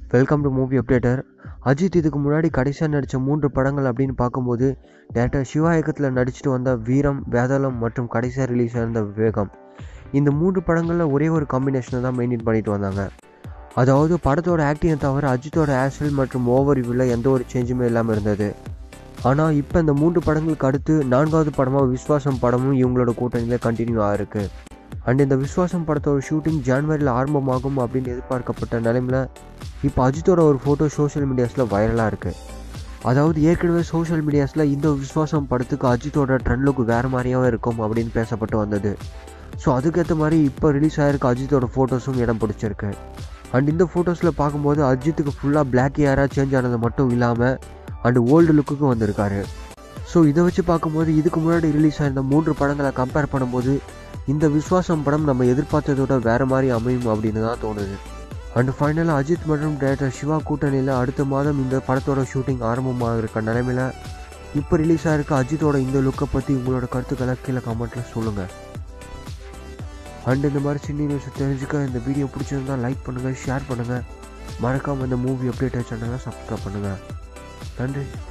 welcome to movie updater Ajith இதுக்கு முன்னாடி கடைசியாக நடித்த மூன்று படங்கள் அப்படின்னு பார்க்கும்போது டேரக்டர் சிவா இயக்கத்தில் நடிச்சிட்டு வந்த வீரம் வேதாளம் மற்றும் கடைசியாக ரிலீஸ் ஆயிருந்த விவேகம் இந்த மூன்று படங்களில் ஒரே ஒரு காம்பினேஷனை தான் மெயின்டைன் பண்ணிட்டு வந்தாங்க அதாவது படத்தோட ஆக்டிங்கை தவிர அஜித்தோட ஆக்ஷன் மற்றும் ஓவர் வியூவில் எந்த ஒரு சேஞ்சுமே இல்லாமல் இருந்தது ஆனால் இப்போ இந்த மூன்று படங்களுக்கு அடுத்து நான்காவது படமாக விஸ்வாசம் படமும் இவங்களோட கூட்டணியில் கண்டினியூ ஆகிருக்கு அண்ட் இந்த விஸ்வாசம் படத்தோட ஷூட்டிங் ஜான்வரியில் ஆரம்பமாகும் அப்படின்னு எதிர்பார்க்கப்பட்ட நிலைமையில் இப்போ அஜித்தோட ஒரு ஃபோட்டோ சோஷியல் மீடியாஸில் வைரலாக இருக்குது அதாவது ஏற்கனவே சோஷியல் மீடியாஸில் இந்த விஸ்வாசம் படத்துக்கு அஜித்தோட ட்ரெண்ட் லுக் வேறு மாதிரியாவே இருக்கும் அப்படின்னு பேசப்பட்டு வந்தது ஸோ அதுக்கேற்ற மாதிரி இப்போ ரிலீஸ் ஆகிருக்க அஜித்தோட ஃபோட்டோஸும் இடம் பிடிச்சிருக்கு அண்ட் இந்த ஃபோட்டோஸில் பார்க்கும்போது அஜித்துக்கு ஃபுல்லாக பிளாக் ஹேராக சேஞ்ச் ஆனது மட்டும் இல்லாமல் அண்ட் ஓல்டு லுக்குக்கு வந்திருக்காரு ஸோ இதை வச்சு பார்க்கும்போது இதுக்கு முன்னாடி ரிலீஸ் ஆயிருந்த மூன்று படங்களை கம்பேர் பண்ணும்போது இந்த விஸ்வாசம் படம் நம்ம எதிர்பார்த்ததோட வேறு மாதிரி அமையும் அப்படின்னு தான் தோணுது அண்ட் ஃபைனலாக அஜித் மற்றும் டேரக்டர் சிவா கூட்டணியில் அடுத்த மாதம் இந்த படத்தோட ஷூட்டிங் ஆரம்பமாக இருக்க நிலைமையில் இப்போ ரிலீஸ் ஆகிருக்க அஜித்தோட இந்த லுக்கை பற்றி உங்களோட கருத்துக்களை கீழே கமெண்ட்டில் சொல்லுங்கள் அண்ட் இந்த மாதிரி சின்ன நியூஸை தெரிஞ்சுக்க இந்த வீடியோ பிடிச்சிருந்தா லைக் பண்ணுங்கள் ஷேர் பண்ணுங்கள் மறக்காமல் இந்த மூவி அப்டேட் சேனலை சப்ஸ்கிரைப் பண்ணுங்கள் நன்றி